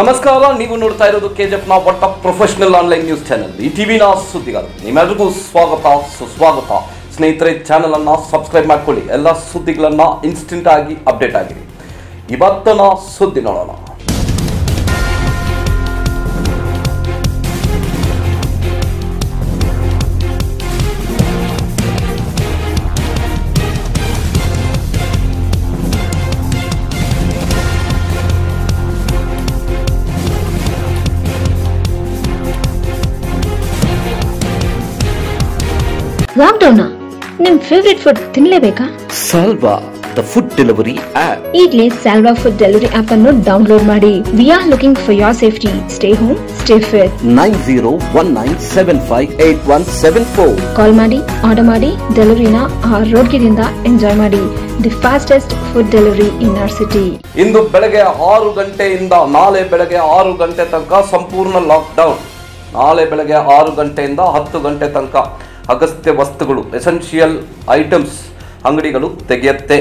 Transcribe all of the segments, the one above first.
ನಮಸ್ಕಾರ ನೀವು ನೋಡ್ತಾ ಇರೋದು ಕೆಜಿಎಫ್ ನ ಒಟ್ಟ ಪ್ರೊಫೆಷನಲ್ ಆನ್ಲೈನ್ ನ್ಯೂಸ್ ಚಾನೆಲ್ ಈ ಟಿವಿನ ಸುದ್ದಿಗಾರ ನಿಮ್ಮೆಲ್ಲರಿಗೂ ಸ್ವಾಗತ ಸುಸ್ವಾಗತ ಸ್ನೇಹಿತರೆ ಚಾನೆಲ್ ಅನ್ನ ಸಬ್ಸ್ಕ್ರೈಬ್ ಮಾಡ್ಕೊಳ್ಳಿ ಎಲ್ಲ ಸುದ್ದಿಗಳನ್ನ ಇನ್ಸ್ಟೆಂಟ್ ಆಗಿ ಅಪ್ಡೇಟ್ ಆಗಿರಿ ಇವತ್ತಿನ ಸುದ್ದಿ ನೋಡೋಣ ಲಾಕ್ಡೌನ್ ನಿಮ್ ಫೇವ್ರೆಟ್ ಫುಡ್ ತಿನ್ಲೇಬೇಕಾ Salwa the food delivery app ಈಗಲೇ ಸ್ಯಾಲ್ವಾ ಫುಡ್ ಡೆಲಿವರಿ ಆಪ್ ಅನ್ನು ಡೌನ್ಲೋಡ್ ಮಾಡಿ we are looking for your safety stay home stay fit nine zero one nine seven five eight one seven four call ಮಾಡಿ order ಮಾಡಿ ಡೆಲಿವರಿನ ಆರೋಗ್ಯದಿಂದ enjoy ಮಾಡಿ the fastest food delivery in our city ಇಂದು ಬೆಳಗ್ಗೆ ಆರು ಗಂಟೆಯಿಂದ ನಾಳೆ ಬೆಳಗ್ಗೆ ಆರು ಗಂಟೆ ತನಕ ಸಂಪೂರ್ಣ ಲಾಕ್ಡೌನ್ ನಾಳೆ ಬೆಳಗ್ಗೆ ಆರು ಗಂಟೆಯಿಂದ ಹತ್ತು ಗಂಟೆ ತನಕ ಅಗತ್ಯ ವಸ್ತುಗಳು ಎಸೆನ್ಷಿಯಲ್ ಐಟಮ್ಸ್ ಅಂಗಡಿಗಳು ತೆಗೆಯುತ್ತೆ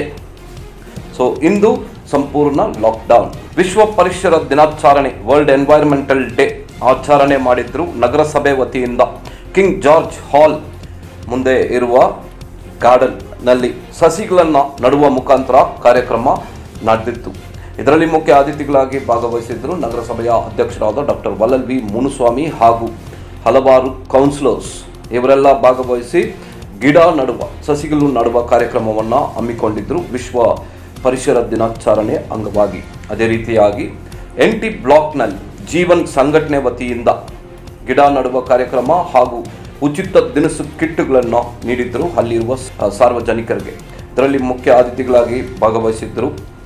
ಸೊ ಇಂದು ಸಂಪೂರ್ಣ ಲಾಕ್ಡೌನ್ ವಿಶ್ವ ಪರಿಸರ ದಿನಾಚರಣೆ ವರ್ಲ್ಡ್ ಎನ್ವೈರನ್ಮೆಂಟಲ್ ಡೇ ಆಚರಣೆ ಮಾಡಿದ್ರು ನಗರಸಭೆ ವತಿಯಿಂದ ಕಿಂಗ್ ಜಾರ್ಜ್ ಹಾಲ್ ಮುಂದೆ ಇರುವ ಗಾರ್ಡನ್ ನಲ್ಲಿ ಸಸಿಗಳನ್ನು ನಡುವ ಮುಖಾಂತರ ಕಾರ್ಯಕ್ರಮ ನಡೆದಿತ್ತು ಇದರಲ್ಲಿ ಮುಖ್ಯ ಅತಿಥಿಗಳಾಗಿ ಭಾಗವಹಿಸಿದ್ರು ನಗರಸಭೆಯ ಅಧ್ಯಕ್ಷರಾದ ಡಾಕ್ಟರ್ ವಲ್ಲಲ್ ವಿ ಮುನುಸ್ವಾಮಿ ಹಾಗೂ ಹಲವಾರು ಕೌನ್ಸಿಲರ್ಸ್ ಇವರೆಲ್ಲ ಭಾಗವಹಿಸಿ ಗಿಡ ನಡುವ ಸಸಿಗಳು ನಡುವ ಕಾರ್ಯಕ್ರಮವನ್ನು ಹಮ್ಮಿಕೊಂಡಿದ್ರು ವಿಶ್ವ ಪರಿಸರ ದಿನಾಚರಣೆ ಅಂಗವಾಗಿ ಅದೇ ರೀತಿಯಾಗಿ ಎನ್ ಟಿ ಬ್ಲಾಕ್ನಲ್ಲಿ ಜೀವನ್ ಸಂಘಟನೆ ವತಿಯಿಂದ ಗಿಡ ನಡುವ ಕಾರ್ಯಕ್ರಮ ಹಾಗೂ ಉಚಿತ ದಿನಸು ಕಿಟ್ಗಳನ್ನು ನೀಡಿದ್ರು ಅಲ್ಲಿರುವ ಸ- ಸಾರ್ವಜನಿಕರಿಗೆ ಇದರಲ್ಲಿ ಮುಖ್ಯ ಅತಿಥಿಗಳಾಗಿ ಭಾಗವಹಿಸಿದ್ರು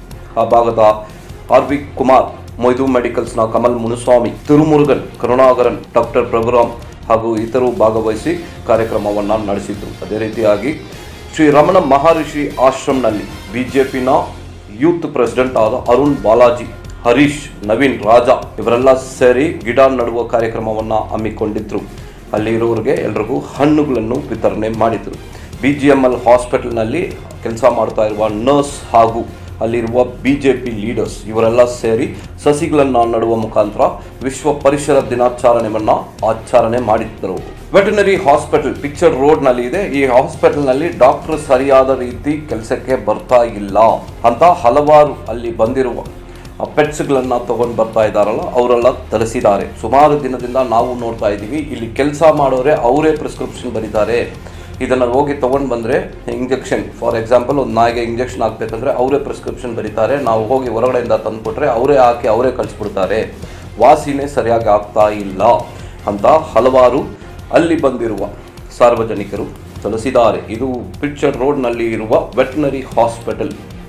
ಆ ಭಾಗದ ಆರ್ ವಿ ಕುಮಾರ್ ಮೊಯ್ದು ಮೆಡಿಕಲ್ಸ್ನ ಕಮಲ್ ಮುನುಸ್ವಾಮಿ ತಿರುಮುರುಗನ್ ಕರುಣಾಕರನ್ ಡಾಕ್ಟರ್ ಪ್ರಭುರಾಮ್ ಹಾಗೂ ಇತರರು ಭಾಗವಹಿಸಿ ಕಾರ್ಯಕ್ರಮವನ್ನು ನಡೆಸಿದ್ರು ಅದೇ ರೀತಿಯಾಗಿ ಶ್ರೀ ರಮಣ ಮಹರ್ಷಿ ಆಶ್ರಮ್ನಲ್ಲಿ ಬಿಜೆಪಿನ ಯೂತ್ ಪ್ರೆಸಿಡೆಂಟ್ ಆದ ಅರುಣ್ ಬಾಲಾಜಿ ಹರೀಶ್ ನವೀನ್ ರಾಜ ಇವರೆಲ್ಲ ಸೇರಿ ಗಿಡ ನಡುವ ಕಾರ್ಯಕ್ರಮವನ್ನು ಹಮ್ಮಿಕೊಂಡಿದ್ರು ಅಲ್ಲಿ ಇರೋರಿಗೆ ಎಲ್ರಿಗೂ ಹಣ್ಣುಗಳನ್ನು ವಿತರಣೆ ಮಾಡಿದ್ರು ಬಿ ಜಿ ಎಮ್ ಎಲ್ ಹಾಸ್ಪಿಟಲ್ನಲ್ಲಿ ಕೆಲಸ ಮಾಡ್ತಾ ಇರುವ ನರ್ಸ್ ಹಾಗೂ ಅಲ್ಲಿರುವ ಬಿ ಜೆ ಪಿ ಲೀಡರ್ಸ್ ಇವರೆಲ್ಲ ಸೇರಿ ಸಸಿಗಳನ್ನು ನಡುವ ಮುಖಾಂತರ ವಿಶ್ವ ಪರಿಸರ ದಿನಾಚರಣೆಯನ್ನು ಆಚರಣೆ ಮಾಡಿದ್ದರು ವೆಟನರಿ ಹಾಸ್ಪಿಟಲ್ ಪಿಕ್ಚರ್ ರೋಡ್ನಲ್ಲಿ ಇದೆ ಈ ಹಾಸ್ಪಿಟಲ್ನಲ್ಲಿ ಡಾಕ್ಟರ್ ಸರಿಯಾದ ರೀತಿ ಕೆಲಸಕ್ಕೆ ಬರ್ತಾ ಇಲ್ಲ ಅಂತ ಹಲವಾರು ಅಲ್ಲಿ ಬಂದಿರುವ ಪೆಟ್ಸ್ಗಳನ್ನು ತಗೊಂಡು ಬರ್ತಾ ಇದ್ದಾರಲ್ಲ ಅವರೆಲ್ಲ ತರಿಸಿದ್ದಾರೆ ಸುಮಾರು ದಿನದಿಂದ ನಾವು ನೋಡ್ತಾ ಇದ್ದೀವಿ ಇಲ್ಲಿ ಕೆಲಸ ಮಾಡೋರೆ ಅವರೇ ಪ್ರಿಸ್ಕ್ರಿಪ್ಷನ್ ಬರೀತಾರೆ ಇದನ್ನು ಹೋಗಿ ತೊಗೊಂಡು ಬಂದರೆ ಇಂಜೆಕ್ಷನ್ ಫಾರ್ ಎಕ್ಸಾಂಪಲ್ ಒಂದು ನಾಯಿಗೆ ಇಂಜೆಕ್ಷನ್ ಹಾಕ್ಬೇಕಂದ್ರೆ ಅವರೇ ಪ್ರಿಸ್ಕ್ರಿಪ್ಷನ್ ಬರೀತಾರೆ ನಾವು ಹೋಗಿ ಹೊರಗಡೆಯಿಂದ ತಂದುಕೊಟ್ರೆ ಅವರೇ ಹಾಕಿ ಅವರೇ ಕಳಿಸ್ಬಿಡ್ತಾರೆ ವಾಸಿನೇ ಸರಿಯಾಗಿ ಆಗ್ತಾ ಇಲ್ಲ ಅಂತ ಹಲವಾರು ಅಲ್ಲಿ ಬಂದಿರುವ ಸಾರ್ವಜನಿಕರು ತಿಳಿಸಿದ್ದಾರೆ ಇದು ಪಿಕ್ಚರ್ ರೋಡ್ನಲ್ಲಿ ಇರುವ ವೆಟನರಿ ಹಾಸ್ಪಿಟಲ್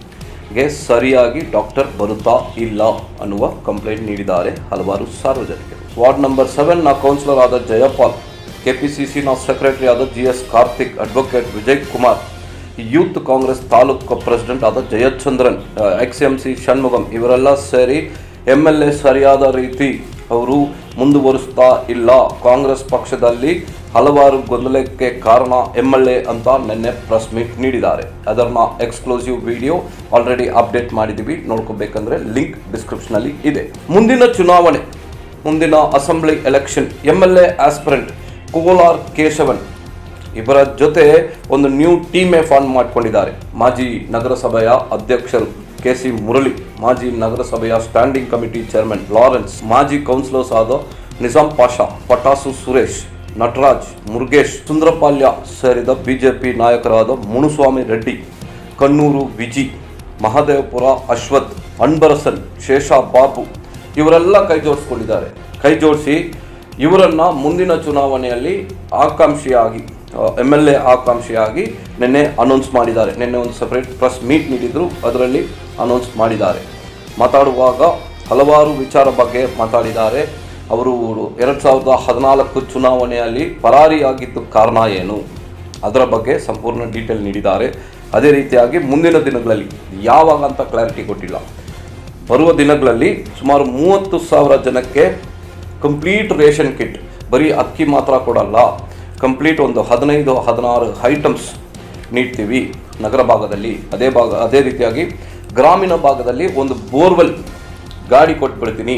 ಗೆ ಸರಿಯಾಗಿ ಡಾಕ್ಟರ್ ಬರುತ್ತಾ ಇಲ್ಲ ಅನ್ನುವ ಕಂಪ್ಲೇಂಟ್ ನೀಡಿದ್ದಾರೆ ಹಲವಾರು ಸಾರ್ವಜನಿಕರು ವಾರ್ಡ್ ನಂಬರ್ ಸೆವೆನ್ ನ ಕೌನ್ಸಿಲರ್ ಆದ ಜಯಪಾಲ್ ಕೆಪಿಸಿಸಿ ನ ಸೆಕ್ರೆಟರಿ ಆದ G S Karthik advocate Vijay Kumar youth Congress taluk president ಆದ Jayachandran ex M C Shanmugam ಇವರೆಲ್ಲ ಸೇರಿ ಎಂ ಎಲ್ ಎ ಸರಿಯಾದ ರೀತಿ ಅವರು ಮುಂದುವರಿಸ್ತಾ ಇಲ್ಲ ಕಾಂಗ್ರೆಸ್ ಪಕ್ಷದಲ್ಲಿ ಹಲವಾರು ಗೊಂದಲಕ್ಕೆ ಕಾರಣ ಎಂ ಎಲ್ ಎ ಅಂತ ನಿನ್ನೆ ಪ್ರೆಸ್ ಮೀಟ್ ನೀಡಿದ್ದಾರೆ ಅದನ್ನ ಎಕ್ಸ್ಕ್ಲೂಸಿವ್ ವಿಡಿಯೋ ಆಲ್ರೆಡಿ ಅಪ್ಡೇಟ್ ಮಾಡಿದ್ದೀವಿ ನೋಡ್ಕೋಬೇಕಂದ್ರೆ ಲಿಂಕ್ ಡಿಸ್ಕ್ರಿಪ್ಷನಲ್ಲಿ ಇದೆ ಮುಂದಿನ ಚುನಾವಣೆ ಮುಂದಿನ assembly election M L A aspirant Kolar Keshavan ಇವರ ಜೊತೆ ಒಂದು ನ್ಯೂ ಟೀಮೇ ಫಾರ್ಮ್ ಮಾಡ್ಕೊಂಡಿದ್ದಾರೆ ಮಾಜಿ ನಗರಸಭೆಯ ಅಧ್ಯಕ್ಷರು ಕೆ ಸಿ ಮುರಳಿ ಮಾಜಿ ನಗರಸಭೆಯ ಸ್ಟ್ಯಾಂಡಿಂಗ್ ಕಮಿಟಿ ಚೇರ್ಮನ್ ಲಾರೆನ್ಸ್ ಮಾಜಿ ಕೌನ್ಸಿಲರ್ಸ್ ಆದ ನಿಜಾಂ ಪಾಷಾ ಪಟಾಸು ಸುರೇಶ್ ನಟರಾಜ್ ಮುರುಗೇಶ್ ಸುಂದರಪಾಲ್ಯ ಸೇರಿದ ಬಿಜೆಪಿ ನಾಯಕರಾದ ಮುನುಸ್ವಾಮಿ ರೆಡ್ಡಿ ಕಣ್ಣೂರು ವಿಜಿ ಮಹದೇವಪುರ ಅಶ್ವಥ್ ಅನ್ಬರಸನ್ ಶೇಷ ಬಾಬು ಇವರೆಲ್ಲ ಕೈ ಜೋಡಿಸ್ಕೊಂಡಿದ್ದಾರೆ ಕೈ ಜೋಡಿಸಿ ಇವರನ್ನ ಮುಂದಿನ ಚುನಾವಣೆಯಲ್ಲಿ ಆಕಾಂಕ್ಷಿಯಾಗಿ ಎಮ್ ಎಲ್ ಎ ಆಕಾಂಕ್ಷಿಯಾಗಿ ನಿನ್ನೆ ಅನೌನ್ಸ್ ಮಾಡಿದ್ದಾರೆ ನಿನ್ನೆ ಒಂದು ಸಪರೇಟ್ ಪ್ರೆಸ್ ಮೀಟ್ ನೀಡಿದ್ರು ಅದರಲ್ಲಿ ಅನೌನ್ಸ್ ಮಾಡಿದ್ದಾರೆ ಮಾತಾಡುವಾಗ ಹಲವಾರು ವಿಚಾರ ಬಗ್ಗೆ ಮಾತಾಡಿದ್ದಾರೆ ಅವರು ಎರಡು ಸಾವಿರದ ಹದಿನಾಲ್ಕು ಚುನಾವಣೆಯಲ್ಲಿ ಪರಾರಿಯಾಗಿದ್ದು ಕಾರಣ ಏನು ಅದರ ಬಗ್ಗೆ ಸಂಪೂರ್ಣ ಡೀಟೇಲ್ ನೀಡಿದ್ದಾರೆ ಅದೇ ರೀತಿಯಾಗಿ ಮುಂದಿನ ದಿನಗಳಲ್ಲಿ ಯಾವಾಗ ಅಂತ ಕ್ಲಾರಿಟಿ ಕೊಟ್ಟಿಲ್ಲ ಬರುವ ದಿನಗಳಲ್ಲಿ ಸುಮಾರು ಮೂವತ್ತು ಸಾವಿರ ಜನಕ್ಕೆ ಕಂಪ್ಲೀಟ್ ರೇಷನ್ ಕಿಟ್ ಬರೀ ಅಕ್ಕಿ ಮಾತ್ರ ಕೊಡಲ್ಲ ಕಂಪ್ಲೀಟ್ ಒಂದು ಹದಿನೈದು ಹದಿನಾರು ಐಟಮ್ಸ್ ನೀಡ್ತೀವಿ ನಗರ ಭಾಗದಲ್ಲಿ ಅದೇ ಭಾಗ ಅದೇ ರೀತಿಯಾಗಿ ಗ್ರಾಮೀಣ ಭಾಗದಲ್ಲಿ ಒಂದು ಬೋರ್ವೆಲ್ ಗಾಡಿ ಕೊಟ್ಬಿಡ್ತೀನಿ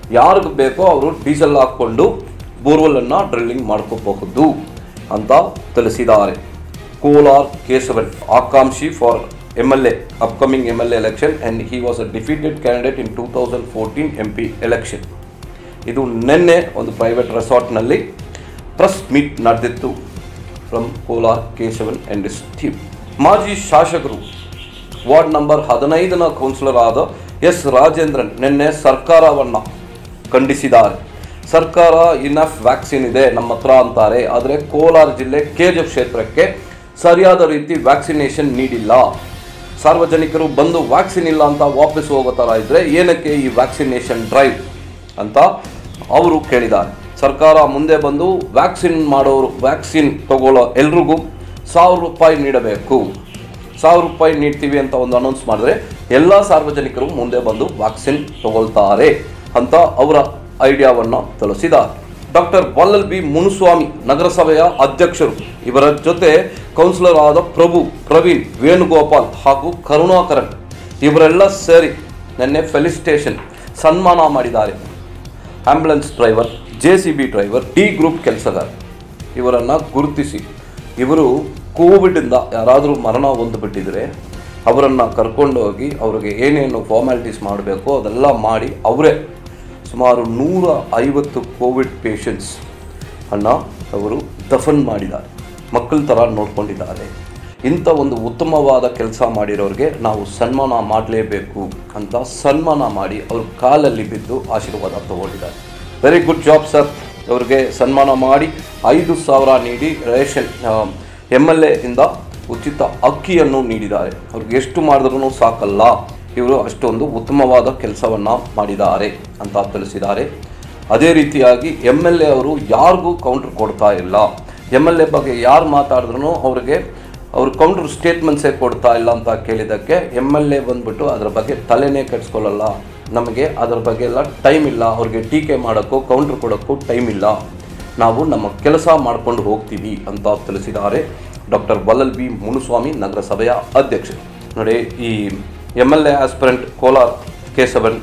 ಯಾರಿಗೆ ಬೇಕೋ ಅವರು ಡೀಸೆಲ್ ಹಾಕ್ಕೊಂಡು ಬೋರ್ವೆಲನ್ನು ಡ್ರಿಲ್ಲಿಂಗ್ ಮಾಡ್ಕೋಬಹುದು ಅಂತ ತಿಳಿಸಿದ್ದಾರೆ ಕೋಲಾರ್ ಕೇಶವನ್ ಆಕಾಂಕ್ಷಿ for M L A upcoming M L A election and he was a defeated candidate in two thousand fourteen M P election ಇದು ನಿನ್ನೆ ಒಂದು ಪ್ರೈವೇಟ್ ರೆಸಾರ್ಟ್ನಲ್ಲಿ ಪ್ರೆಸ್ ಮೀಟ್ ನಡೆದಿತ್ತು from Kolar Keshavan and his team ಮಾಜಿ ಶಾಸಕರು ವಾರ್ಡ್ ನಂಬರ್ ಹದಿನೈದನ councillor ಆದ S Rajendran ನಿನ್ನೆ ಸರ್ಕಾರವನ್ನು ಖಂಡಿಸಿದ್ದಾರೆ ಸರ್ಕಾರ ಇನಫ್ ವ್ಯಾಕ್ಸಿನ್ ಇದೆ ನಮ್ಮ ಹತ್ರ ಅಂತಾರೆ ಆದರೆ ಕೋಲಾರ ಜಿಲ್ಲೆ ಕೆಜೆ ಕ್ಷೇತ್ರಕ್ಕೆ ಸರಿಯಾದ ರೀತಿ ವ್ಯಾಕ್ಸಿನೇಷನ್ ನೀಡಿಲ್ಲ ಸಾರ್ವಜನಿಕರು ಬಂದು ವ್ಯಾಕ್ಸಿನ್ ಇಲ್ಲ ಅಂತ ವಾಪಸ್ ಹೋಗೋ ಥರ ಇದ್ದರೆ ಏನಕ್ಕೆ ಈ ವ್ಯಾಕ್ಸಿನೇಷನ್ ಡ್ರೈವ್ ಅಂತ ಅವರು ಕೇಳಿದ್ದಾರೆ ಸರ್ಕಾರ ಮುಂದೆ ಬಂದು ವ್ಯಾಕ್ಸಿನ್ ಮಾಡೋರು ವ್ಯಾಕ್ಸಿನ್ ತಗೊಳ್ಳೋ ಎಲ್ರಿಗೂ ಸಾವಿರ ರೂಪಾಯಿ ನೀಡಬೇಕು ಸಾವಿರ ರೂಪಾಯಿ ನೀಡ್ತೀವಿ ಅಂತ ಒಂದು ಅನೌನ್ಸ್ ಮಾಡಿದ್ರೆ ಎಲ್ಲ ಸಾರ್ವಜನಿಕರು ಮುಂದೆ ಬಂದು ವ್ಯಾಕ್ಸಿನ್ ತಗೊಳ್ತಾರೆ ಅಂತ ಅವರ ಐಡಿಯಾವನ್ನು ತಿಳಿಸಿದ್ದಾರೆ ಡಾಕ್ಟರ್ ವಲ್ಲಲ್ ಬಿ ಮುನುಸ್ವಾಮಿ ನಗರಸಭೆಯ ಅಧ್ಯಕ್ಷರು ಇವರ ಜೊತೆ ಕೌನ್ಸಿಲರ್ ಆದ ಪ್ರಭು ಪ್ರವೀಣ್ ವೇಣುಗೋಪಾಲ್ ಹಾಗೂ ಕರುಣಾಕರನ್ ಇವರೆಲ್ಲ ಸೇರಿ ನಿನ್ನೆ ಫೆಲಿಸ್ಟೇಷನ್ ಸನ್ಮಾನ ಮಾಡಿದ್ದಾರೆ ambulance driver J C B driver D group ಕೆಲಸಗಾರ ಇವರನ್ನು ಗುರುತಿಸಿ ಇವರು ಕೋವಿಡಿಂದ ಯಾರಾದರೂ ಮರಣ ಹೊಂದ್ಬಿಟ್ಟಿದ್ರೆ ಅವರನ್ನು ಕರ್ಕೊಂಡು ಹೋಗಿ ಅವರಿಗೆ ಏನೇನು ಫಾರ್ಮ್ಯಾಲಿಟೀಸ್ ಮಾಡಬೇಕು ಅದೆಲ್ಲ ಮಾಡಿ ಅವರೇ ಸುಮಾರು ನೂರ ಐವತ್ತು ಕೋವಿಡ್ ಪೇಷಂಟ್ಸ್ ಅನ್ನು ಅವರು ದಫನ್ ಮಾಡಿದ್ದಾರೆ ಮಕ್ಕಳ ಥರ ನೋಡ್ಕೊಂಡಿದ್ದಾರೆ ಇಂಥ ಒಂದು ಉತ್ತಮವಾದ ಕೆಲಸ ಮಾಡಿರೋರಿಗೆ ನಾವು ಸನ್ಮಾನ ಮಾಡಲೇಬೇಕು ಅಂತ ಸನ್ಮಾನ ಮಾಡಿ ಅವ್ರ ಕಾಲಲ್ಲಿ ಬಿದ್ದು ಆಶೀರ್ವಾದ ತಗೊಂಡಿದ್ದಾರೆ ವೆರಿ ಗುಡ್ ಜಾಬ್ ಸರ್ ಅವ್ರಿಗೆ ಸನ್ಮಾನ ಮಾಡಿ ಐದು ಸಾವಿರ ನೀಡಿ ರೇಷನ್ ಎಮ್ ಎಲ್ ಎ ಇಂದ ಉಚಿತ ಅಕ್ಕಿಯನ್ನು ನೀಡಿದ್ದಾರೆ ಅವ್ರಿಗೆ ಎಷ್ಟು ಮಾಡಿದ್ರೂ ಸಾಕಲ್ಲ ಇವರು ಅಷ್ಟೊಂದು ಉತ್ತಮವಾದ ಕೆಲಸವನ್ನು ಮಾಡಿದ್ದಾರೆ ಅಂತ ತಿಳಿಸಿದ್ದಾರೆ ಅದೇ ರೀತಿಯಾಗಿ ಎಮ್ ಎಲ್ ಎ ಅವರು ಯಾರಿಗೂ ಕೌಂಟ್ರ್ ಕೊಡ್ತಾ ಇಲ್ಲ ಎಮ್ ಎಲ್ ಎ ಬಗ್ಗೆ ಯಾರು ಮಾತಾಡಿದ್ರು ಅವ್ರಿಗೆ ಅವ್ರು ಕೌಂಟ್ರ್ ಸ್ಟೇಟ್ಮೆಂಟ್ಸೇ ಕೊಡ್ತಾ ಇಲ್ಲ ಅಂತ ಕೇಳಿದ್ದಕ್ಕೆ ಎಮ್ ಎಲ್ ಎ ಬಂದ್ಬಿಟ್ಟು ಅದರ ಬಗ್ಗೆ ತಲೆನೇ ಕೆಡಿಸ್ಕೊಳ್ಳಲ್ಲ ನಮಗೆ ಅದರ ಬಗ್ಗೆ ಎಲ್ಲ ಟೈಮ್ ಇಲ್ಲ ಅವ್ರಿಗೆ ಟೀಕೆ ಮಾಡೋಕ್ಕೂ ಕೌಂಟ್ರ್ ಕೊಡೋಕ್ಕೂ ಟೈಮ್ ಇಲ್ಲ ನಾವು ನಮ್ಮ ಕೆಲಸ ಮಾಡ್ಕೊಂಡು ಹೋಗ್ತೀವಿ ಅಂತ ತಿಳಿಸಿದ್ದಾರೆ ಡಾಕ್ಟರ್ ವಲ್ಲಲ್ ಬಿ ಮುನುಸ್ವಾಮಿ ನಗರಸಭೆಯ ಅಧ್ಯಕ್ಷರು ನೋಡಿ ಈ M L A aspirant Kolar Keshavan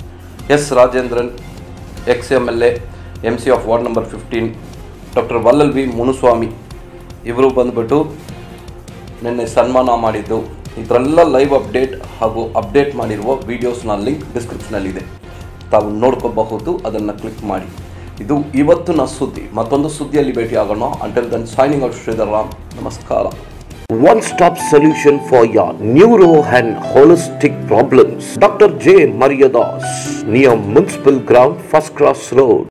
S Rajendran ex M L A M C of ward number fifteen doctor Vallal B Munuswamy ಇವರು ಬಂದ್ಬಿಟ್ಟು ನಿನ್ನೆ ಸನ್ಮಾನ ಮಾಡಿದ್ದು ಇದರೆಲ್ಲ ಲೈವ್ ಅಪ್ಡೇಟ್ ಹಾಗೂ ಅಪ್ಡೇಟ್ ಮಾಡಿರುವ ವೀಡಿಯೋಸ್ನ ಲಿಂಕ್ ಡಿಸ್ಕ್ರಿಪ್ಷನಲ್ಲಿದೆ ತಾವು ನೋಡ್ಕೋಬಹುದು ಅದನ್ನು ಕ್ಲಿಕ್ ಮಾಡಿ ಇದು ಇವತ್ತಿನ ಸುದ್ದಿ ಮತ್ತೊಂದು ಸುದ್ದಿಯಲ್ಲಿ ಭೇಟಿಯಾಗೋಣ until then signing out Shridhar Ram ನಮಸ್ಕಾರ One stop solution for your neuro and holistic problems. Dr. J. Mariadas, near Municipal Ground, First Cross Road.